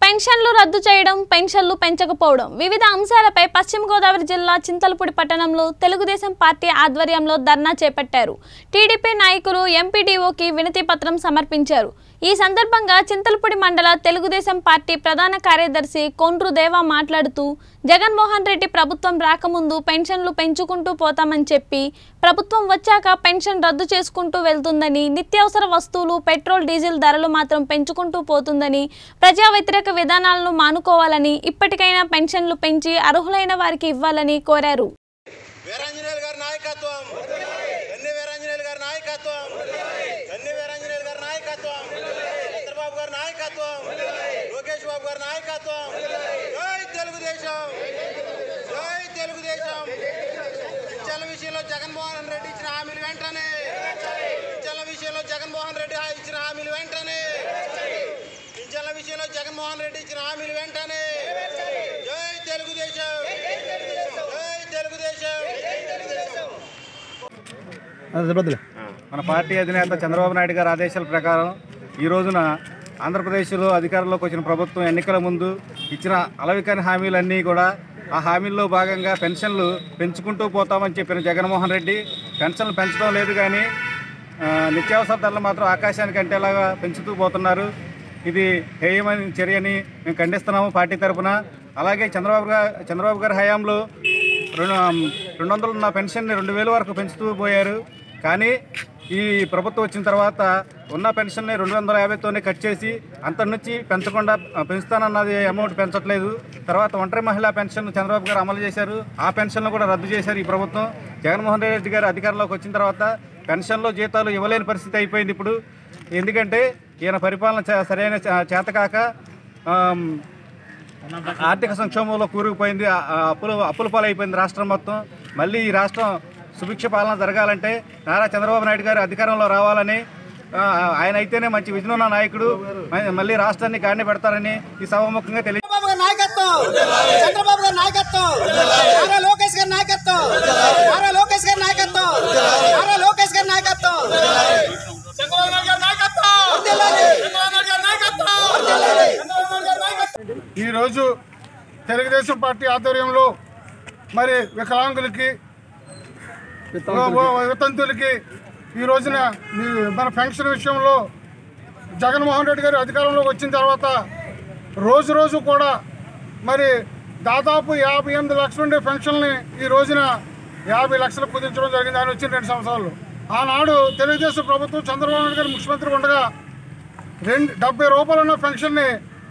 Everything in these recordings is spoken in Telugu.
పెన్షన్లు రద్దు చేయడం పెన్షన్లు పెంచకపోవడం వివిధ అంశాలపై పశ్చిమ గోదావరి జిల్లా చింతలపూడి పట్టణంలో తెలుగుదేశం పార్టీ ఆధ్వర్యంలో ధర్నా చేపట్టారు టీడీపీ నాయకులు ఎంపీడీఓకి వినతి పత్రం సమర్పించారు ఈ సందర్భంగా చింతలపూడి మండల తెలుగుదేశం పార్టీ ప్రధాన కార్యదర్శి కొండ్రు దేవా మాట్లాడుతూ జగన్మోహన్ రెడ్డి ప్రభుత్వం రాకముందు పెన్షన్లు పెంచుకుంటూ పోతామని చెప్పి ప్రభుత్వం వచ్చాక పెన్షన్ రద్దు చేసుకుంటూ వెళ్తుందని నిత్యావసర వస్తువులు పెట్రోల్ డీజిల్ ధరలు మాత్రం పెంచుకుంటూ పోతుందని ప్రజా వ్యతిరేక విధానాలను మానుకోవాలని ఇప్పటికైనా పెన్షన్లు పెంచి అర్హులైన వారికి ఇవ్వాలని కోరారు వీరాంజనేయులు గారి నాయకత్వం గన్ని వీరాంజనేయులు గారి నాయకత్వం గన్ని వీరాంజనేయులు గారి నాయకత్వం చంద్రబాబు గారి నాయకత్వం లోకేష్ బాబు గారి నాయకత్వం జై తెలుగుదేశం జై తెలుగుదేశం పింఛన్ల విషయంలో జగన్మోహన్ రెడ్డి ఇచ్చిన హామీలు వెంటనే పింఛన్ల విషయంలో జగన్మోహన్ రెడ్డి ఇచ్చిన హామీలు వెంటనే పింఛన్ల విషయంలో జగన్మోహన్ రెడ్డి ఇచ్చిన హామీలు వెంటనే జై తెలుగుదేశం జై తెలుగుదేశం మన పార్టీ అధినేత చంద్రబాబు నాయుడు గారి ఆదేశాల ప్రకారం ఈ రోజున ఆంధ్రప్రదేశ్లో అధికారంలోకి వచ్చిన ప్రభుత్వం ఎన్నికల ముందు ఇచ్చిన అలవికాని హామీలన్నీ కూడా ఆ హామీల్లో భాగంగా పెన్షన్లు పెంచుకుంటూ పోతామని చెప్పిన జగన్మోహన్ రెడ్డి పెన్షన్లు పెంచడం లేదు కానీ ఆ, నిత్యావసర ధరలు మాత్రం ఆకాశానికి అంటేలాగా పెంచుతూ పోతున్నారు ఇది హేయమైన చర్యని మేము ఖండిస్తున్నాము పార్టీ తరఫున అలాగే చంద్రబాబు గారు చంద్రబాబు గారి హయాంలో రెండు రెండు వందలు ఉన్న పెన్షన్ని రెండు వేల వరకు పెంచుతూ పోయారు కానీ ఈ ప్రభుత్వం వచ్చిన తర్వాత ఉన్న పెన్షన్ని రెండు వందల యాభైతోనే కట్ చేసి అంతటి నుంచి పెంచకుండా ఆ, పెంచుతానన్నది అమౌంట్ పెంచట్లేదు తర్వాత ఒంటరి మహిళా పెన్షన్ చంద్రబాబు గారు అమలు చేశారు ఆ పెన్షన్ను కూడా రద్దు చేశారు ఈ ప్రభుత్వం జగన్మోహన్ రెడ్డి గారు అధికారంలోకి వచ్చిన తర్వాత పెన్షన్లో జీతాలు ఇవ్వలేని పరిస్థితి అయిపోయింది ఇప్పుడు ఎందుకంటే ఈయన పరిపాలన చే- సరైన చే- చేతకాక ఆమ్, ఆర్థిక సంక్షోభంలో కూరుకుపోయింది ఆ- ఆ అప్పులు అప్పుల పాలైపోయింది రాష్ట్రం మొత్తం మళ్ళీ ఈ రాష్ట్రం సుభిక్ష పాలన జరగాలంటే నారా చంద్రబాబు నాయుడు గారు అధికారంలో రావాలని ఆ, ఆయన అయితేనే మంచి విజన్ ఉన్న నాయకుడు మ- మళ్ళీ రాష్ట్రాన్ని గాడిని పెడతారని ఈ సభాముఖంగా తెలియ చంద్రబాబు గారి నాయకత్వం చంద్రబాబు గారి నాయకత్వం నారా లోకేష్ గారి నాయకత్వం నారా లోకేష్ గారి నాయకత్వం నారా లోకేష్ గారి నాయకత్వం చంద్రబాబు నాయుడు గారి నాయకత్వం చంద్రబాబు నాయుడు గారి నాయకత్వం చంద్రబాబు నాయుడు గారి నాయకత్వం ఈరోజు తెలుగుదేశం పార్టీ ఆధ్వర్యంలో మరి వికలాంగులకి వితంతులకి ఈ రోజున ఈ మన పెన్షన్ విషయంలో జగన్మోహన్ రెడ్డి గారు అధికారంలోకి వచ్చిన తర్వాత రోజు రోజు కూడా మరి దాదాపు యాభై ఎనిమిది లక్షల ఉండే పెన్షన్ని ఈ రోజున యాభై లక్షలు కుదించడం జరిగింది ఆయన వచ్చిన రెండు సంవత్సరాలు ఆనాడు తెలుగుదేశం ప్రభుత్వం చంద్రబాబు నాయుడు గారు ముఖ్యమంత్రి ఉండగా రెండు డెబ్బై రూపాయలు ఉన్న పెన్షన్ని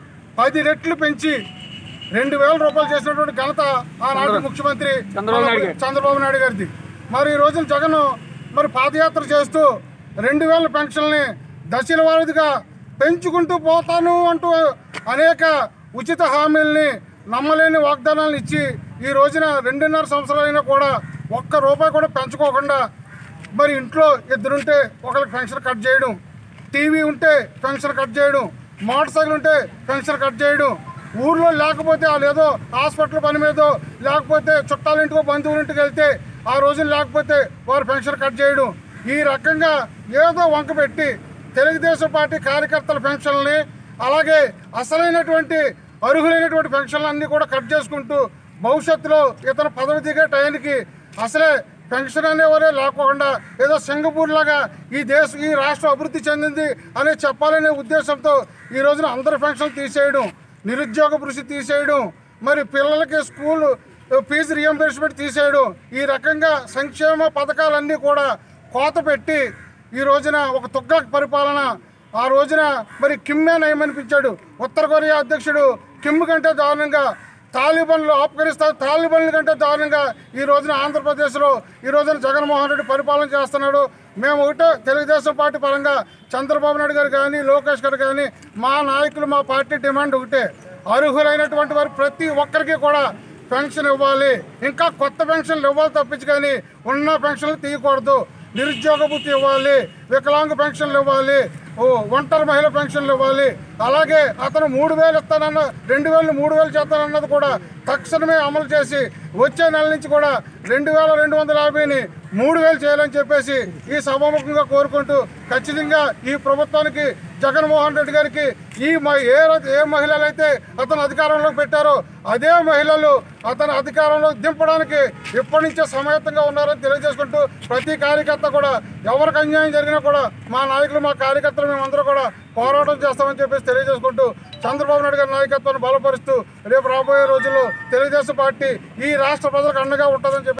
పది రెట్లు పెంచి రెండు వేల రూపాయలు చేసినటువంటి ఘనత ఆనాటి ముఖ్యమంత్రి చంద్రబాబు నాయుడు గారిది మరి ఈ రోజున జగన్ మరి పాదయాత్ర చేస్తూ రెండు వేల పెన్షన్ని దశల వారీదిగా పెంచుకుంటూ పోతాను అంటూ అనేక ఉచిత హామీల్ని నమ్మలేని వాగ్దానాలను ఇచ్చి ఈ రోజున రెండున్నర సంవత్సరాలైనా కూడా ఒక్క రూపాయి కూడా పెంచుకోకుండా మరి ఇంట్లో ఇద్దరుంటే ఒకరికి పెన్షన్ కట్ చేయడం టీవీ ఉంటే పెన్షన్ కట్ చేయడం మోటార్ సైకిల్ ఉంటే పెన్షన్ కట్ చేయడం ఊర్లో లేకపోతే వాళ్ళు ఏదో హాస్పిటల్ పని మీదో లేకపోతే చుట్టాల ఇంటికో బంధువుల ఇంటికి వెళ్తే ఆ రోజున లేకపోతే వారు పెన్షన్ కట్ చేయడం ఈ రకంగా ఏదో వంక పెట్టి తెలుగుదేశం పార్టీ కార్యకర్తల పెన్షన్లని అలాగే అసలైనటువంటి అర్హులైనటువంటి పెన్షన్లు అన్నీ కూడా కట్ చేసుకుంటూ భవిష్యత్తులో ఇతను పదవి దిగే టైంకి అసలే పెన్షన్ అనేవారే లేకుండా ఏదో సింగపూర్ లాగా ఈ దేశ ఈ రాష్ట్రం అభివృద్ధి చెందింది అనే చెప్పాలనే ఉద్దేశంతో ఈ రోజున అందరి పెన్షన్ తీసేయడం నిరుద్యోగ భృషి తీసేయడం మరి పిల్లలకి స్కూల్ ఫీజు రియంబర్స్మెంట్ తీసేయడం ఈ రకంగా సంక్షేమ పథకాలన్నీ కూడా కోత పెట్టి ఈ రోజున ఒక తుగ్గక్ పరిపాలన ఆ రోజున మరి కిమ్మే నయమనిపించాడు ఉత్తర కొరియా అధ్యక్షుడు కిమ్ కంటే దారుణంగా తాలిబన్లు ఆఫ్ఘనిస్తాన్ తాలిబన్ల కంటే దారుణంగా ఈ రోజున ఆంధ్రప్రదేశ్లో ఈ రోజున జగన్మోహన్ రెడ్డి పరిపాలన చేస్తున్నాడు మేము ఒకటే తెలుగుదేశం పార్టీ పరంగా చంద్రబాబు నాయుడు గారు కానీ లోకేష్ గారు కానీ మా నాయకులు మా పార్టీ డిమాండ్ ఒకటే అర్హులైనటువంటి వారు ప్రతి ఒక్కరికి కూడా పెన్షన్ ఇవ్వాలి ఇంకా కొత్త పెన్షన్లు ఇవ్వాలి తప్పించి కానీ ఉన్న పెన్షన్లు తీయకూడదు నిరుద్యోగ భృతి ఇవ్వాలి వికలాంగ పెన్షన్లు ఇవ్వాలి ఓ ఒంటరి మహిళ పెన్షన్లు ఇవ్వాలి అలాగే అతను మూడు వేలు ఇస్తానన్న రెండు వేలు మూడు వేలు చేస్తానన్నది కూడా తక్షణమే అమలు చేసి వచ్చే నెల నుంచి కూడా రెండు వేల రెండు వందల యాభైని మూడు వేలు చేయాలని చెప్పేసి ఈ సభాముఖంగా కోరుకుంటూ ఖచ్చితంగా ఈ ప్రభుత్వానికి జగన్మోహన్ రెడ్డి గారికి ఈ మ- ఏ ర- ఏ మహిళలు అయితే అతను అధికారంలోకి పెట్టారో అదే మహిళలు అతను అధికారంలో దింపడానికి ఇప్పటి నుంచే సమయత్తంగా ఉన్నారని తెలియజేసుకుంటూ ప్రతి కార్యకర్త కూడా ఎవరికి అన్యాయం జరిగినా కూడా మా నాయకులు మా కార్యకర్తలు మేమందరూ కూడా పోరాటం చేస్తామని చెప్పేసి తెలియజేసుకుంటూ చంద్రబాబు నాయుడు గారి నాయకత్వాన్ని బలపరుస్తూ రేపు రాబోయే రోజుల్లో తెలుగుదేశం పార్టీ ఈ రాష్ట్ర ప్రజలకు అండగా ఉంటుందని చెప్పి